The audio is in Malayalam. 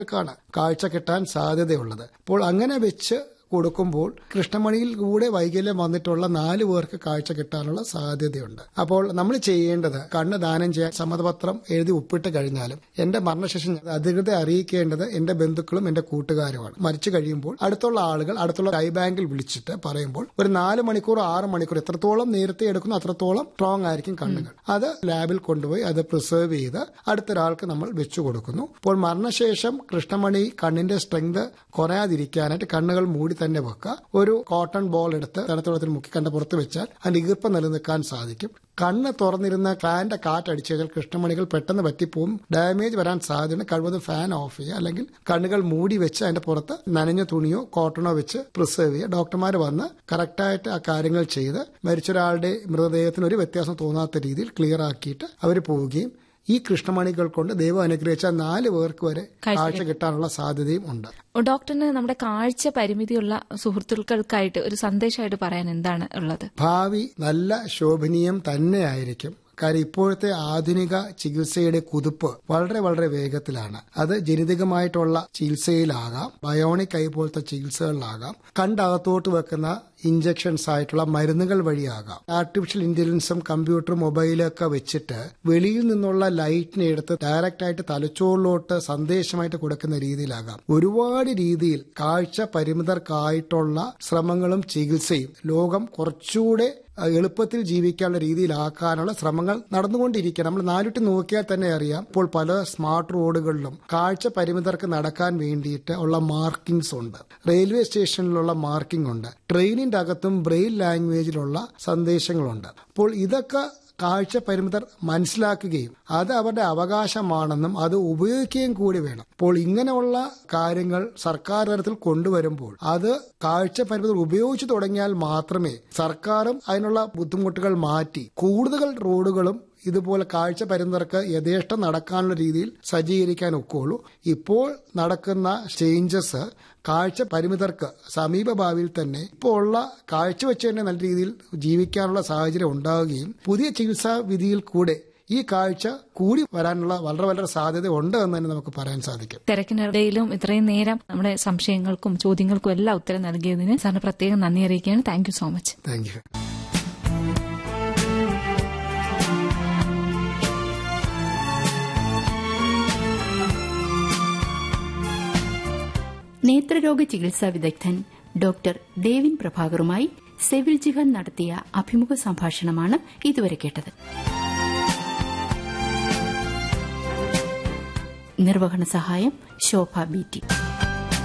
ാണ് കാഴ്ച കിട്ടാൻ സാധ്യതയുള്ളത് അപ്പോൾ അങ്ങനെ വെച്ച് കൊടുക്കുമ്പോൾ കൃഷ്ണമണിയിൽ കൂടെ വൈകല്യം വന്നിട്ടുള്ള നാല് പേർക്ക് കാഴ്ച കിട്ടാനുള്ള സാധ്യതയുണ്ട് അപ്പോൾ നമ്മൾ ചെയ്യേണ്ടത് കണ്ണ് ദാനം ചെയ്യാൻ സമ്മതപത്രം എഴുതി ഒപ്പിട്ട് കഴിഞ്ഞാലും എന്റെ മരണശേഷം അധികൃതരെ അറിയിക്കേണ്ടത് എന്റെ ബന്ധുക്കളും എന്റെ കൂട്ടുകാരുമാണ് മരിച്ചു കഴിയുമ്പോൾ അടുത്തുള്ള ആളുകൾ അടുത്തുള്ള ഐ ബാങ്കിൽ വിളിച്ചിട്ട് പറയുമ്പോൾ ഒരു നാല് മണിക്കൂർ ആറ് മണിക്കൂർ എത്രത്തോളം നേരത്തെ എടുക്കുന്നു അത്രത്തോളം സ്ട്രോങ് ആയിരിക്കും കണ്ണുകൾ അത് ലാബിൽ കൊണ്ടുപോയി അത് പ്രിസർവ് ചെയ്ത് അടുത്തൊരാൾക്ക് നമ്മൾ വെച്ചു കൊടുക്കുന്നു അപ്പോൾ മരണശേഷം കൃഷ്ണമണി കണ്ണിന്റെ സ്ട്രെങ്ത് കുറയാതിരിക്കാനായിട്ട് കണ്ണുകൾ മൂടി തന്നെ വെക്കുക ഒരു കോട്ടൺ ബോൾ എടുത്ത് തണുത്തുള്ളത്തിൽ മുക്കി കണ്ട പുറത്ത് വെച്ചാൽ അതിന്റെ ഈർപ്പം നിലനിൽക്കാൻ സാധിക്കും കണ്ണ് തുറന്നിരുന്ന ഫാന്റെ കാറ്റടിച്ചു കഴിഞ്ഞാൽ കൃഷ്ണമണികൾ പെട്ടെന്ന് പറ്റിപ്പോവും ഡാമേജ് വരാൻ സാധ്യത കഴിവതും ഫാൻ ഓഫ് ചെയ്യുക അല്ലെങ്കിൽ കണ്ണുകൾ മൂടി വെച്ച് അതിന്റെ പുറത്ത് നനഞ്ഞ തുണിയോ കോട്ടണോ വെച്ച് പ്രിസർവ് ചെയ്യുക ഡോക്ടർമാർ വന്ന് കറക്റ്റായിട്ട് ആ കാര്യങ്ങൾ ചെയ്ത് മരിച്ചൊരാളുടെ മൃതദേഹത്തിന് ഒരു വ്യത്യാസം തോന്നാത്ത രീതിയിൽ ക്ലിയർ ആക്കിയിട്ട് അവർ പോവുകയും ഈ കൃഷ്ണമണികൾ കൊണ്ട് ദൈവം അനുഗ്രഹിച്ച നാല് പേർക്ക് വരെ കാഴ്ച കിട്ടാനുള്ള സാധ്യതയും ഉണ്ട് ഡോക്ടറിന് നമ്മുടെ കാഴ്ച പരിമിതിയുള്ള സുഹൃത്തുക്കൾക്കായിട്ട് ഒരു സന്ദേശമായിട്ട് പറയാൻ എന്താണ് ഉള്ളത് ഭാവി നല്ല ശോഭനീയം തന്നെയായിരിക്കും കാര്യം ഇപ്പോഴത്തെ ആധുനിക ചികിത്സയുടെ കുതിപ്പ് വളരെ വളരെ വേഗത്തിലാണ് അത് ജനിതകമായിട്ടുള്ള ചികിത്സയിലാകാം ബയോണിക് ഐ പോലത്തെ ചികിത്സകളിലാകാം കണ്ടകത്തോട്ട് വെക്കുന്ന ഇഞ്ചക്ഷൻസ് ആയിട്ടുള്ള മരുന്നുകൾ വഴിയാകാം ആർട്ടിഫിഷ്യൽ ഇന്റലിജൻസും കമ്പ്യൂട്ടറും മൊബൈലും ഒക്കെ വെച്ചിട്ട് വെളിയിൽ നിന്നുള്ള ലൈറ്റിനെ എടുത്ത് ഡയറക്റ്റ് ആയിട്ട് തലച്ചോറിലോട്ട് സന്ദേശമായിട്ട് കൊടുക്കുന്ന രീതിയിലാകാം ഒരുപാട് രീതിയിൽ കാഴ്ച പരിമിതർക്കായിട്ടുള്ള ശ്രമങ്ങളും ചികിത്സയും ലോകം കുറച്ചുകൂടെ എളുപ്പത്തിൽ ജീവിക്കാനുള്ള രീതിയിലാക്കാനുള്ള ശ്രമങ്ങൾ നടന്നുകൊണ്ടിരിക്കുക നമ്മൾ നാലുട്ടി നോക്കിയാൽ തന്നെ അറിയാം ഇപ്പോൾ പല സ്മാർട്ട് റോഡുകളിലും കാഴ്ച പരിമിതർക്ക് നടക്കാൻ വേണ്ടിയിട്ട് ഉള്ള മാർക്കിങ്സ് ഉണ്ട് റെയിൽവേ സ്റ്റേഷനിലുള്ള മാർക്കിംഗ് ഉണ്ട് ട്രെയിനിന്റെ അകത്തും ബ്രെയിൽ ലാംഗ്വേജിലുള്ള സന്ദേശങ്ങളുണ്ട് അപ്പോൾ ഇതൊക്കെ കാഴ്ച പരിമിതർ മനസ്സിലാക്കുകയും അത് അവരുടെ അവകാശമാണെന്നും അത് ഉപയോഗിക്കുകയും കൂടി വേണം അപ്പോൾ ഇങ്ങനെയുള്ള കാര്യങ്ങൾ സർക്കാർ തലത്തിൽ കൊണ്ടുവരുമ്പോൾ അത് കാഴ്ച പരിമിതർ ഉപയോഗിച്ചു തുടങ്ങിയാൽ മാത്രമേ സർക്കാരും അതിനുള്ള ബുദ്ധിമുട്ടുകൾ മാറ്റി കൂടുതൽ റോഡുകളും ഇതുപോലെ കാഴ്ച പരിമിതർക്ക് യഥേഷ്ടം നടക്കാനുള്ള രീതിയിൽ സജ്ജീകരിക്കാൻ ഒക്കുള്ളൂ ഇപ്പോൾ നടക്കുന്ന ചേഞ്ചസ് കാഴ്ച പരിമിതർക്ക് സമീപ ഭാവിയിൽ തന്നെ ഇപ്പോൾ ഉള്ള കാഴ്ച വെച്ച് തന്നെ നല്ല രീതിയിൽ ജീവിക്കാനുള്ള സാഹചര്യം ഉണ്ടാവുകയും പുതിയ ചികിത്സാ വിധിയിൽ കൂടെ ഈ കാഴ്ച കൂടി വരാനുള്ള വളരെ വളരെ സാധ്യത ഉണ്ട് എന്ന് തന്നെ നമുക്ക് പറയാൻ സാധിക്കും തിരക്കിനിടയിലും ഇത്രയും നേരം നമ്മുടെ സംശയങ്ങൾക്കും ചോദ്യങ്ങൾക്കും എല്ലാം ഉത്തരം നൽകിയതിന് സാറിന് പ്രത്യേകം നന്ദി അറിയിക്കുകയാണ് thank you so much thank you നേത്രരോഗ ചികിത്സാ വിദഗ്ധൻ ഡോക്ടർ ദേവിൻ പ്രഭാകറുമായി സെവിൽ ജിഹാൻ നടത്തിയ അഭിമുഖ സംഭാഷണമാണ് ഇതുവരെ കേട്ടത് നിർവഹണ സഹായം ശോഭ ബി ടി